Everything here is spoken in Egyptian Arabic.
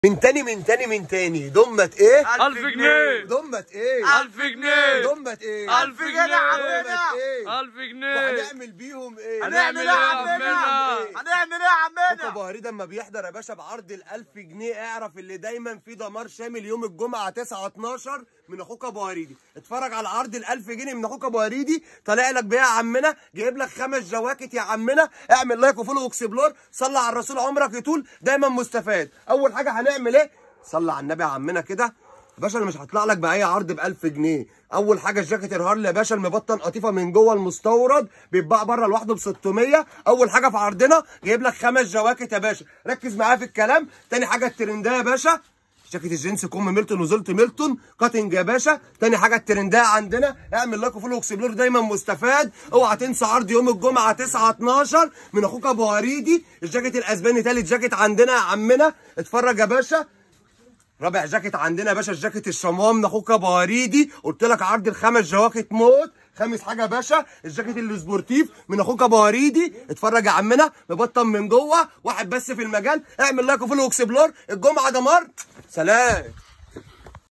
من تاني من تاني من تاني دمت ايه ألف جنيه دمت ايه ألف جنيه دمت ايه ألف جنيه دمت ايه ألف جنيه وهنعمل بيهم ايه هنعمل ايه يا عمنا هنعمل ايه يا كوكا عمنا بهاري لما بيحضر يا باشا بعرض ال 1000 جنيه اعرف اللي دايما في دمار شامل يوم الجمعه 9 12 من اخوك ابو هريدي اتفرج على عرض ال 1000 جنيه من اخوك ابو هريدي طالع لك بيها يا عمنا جايب لك خمس جواكت يا عمنا اعمل لايك وفولو واكسبلور صلي على الرسول عمرك يطول دايما مستفاد اول حاجه هنعمل ايه صلي على النبي يا عمنا كده يا باشا انا مش هطلع لك باي عرض ب 1000 جنيه اول حاجه الجاكيت الهارلي يا باشا المبطن قطيفه من جوه المستورد بيتباع بره لوحده ب 600 اول حاجه في عرضنا جايب لك خمس جواكت يا باشا ركز معايا في الكلام تاني حاجه الترنديه يا باشا جاكيت الجينز كوم ميلتون وزلت ميلتون كاتنج يا باشا تاني حاجه الترنديه عندنا اعمل لايك وفولو واكسبلور دايما مستفاد اوعى تنسى عرض يوم الجمعه 9 12 من اخوك ابو هريدي الجاكيت الاسباني تالت جاكيت عندنا يا عمنا اتفرج يا باشا رابع جاكيت عندنا يا باشا الجاكيت الشمام من اخوك ابو هريدي قلت لك عرض الخمس جواكت موت خامس حاجه يا باشا الجاكيت السبورتيف من اخوك ابو هريدي اتفرج يا عمنا مبطن من جوه واحد بس في المجال اعمل لايك وفولو واكسبلور الجمعه دمار سلام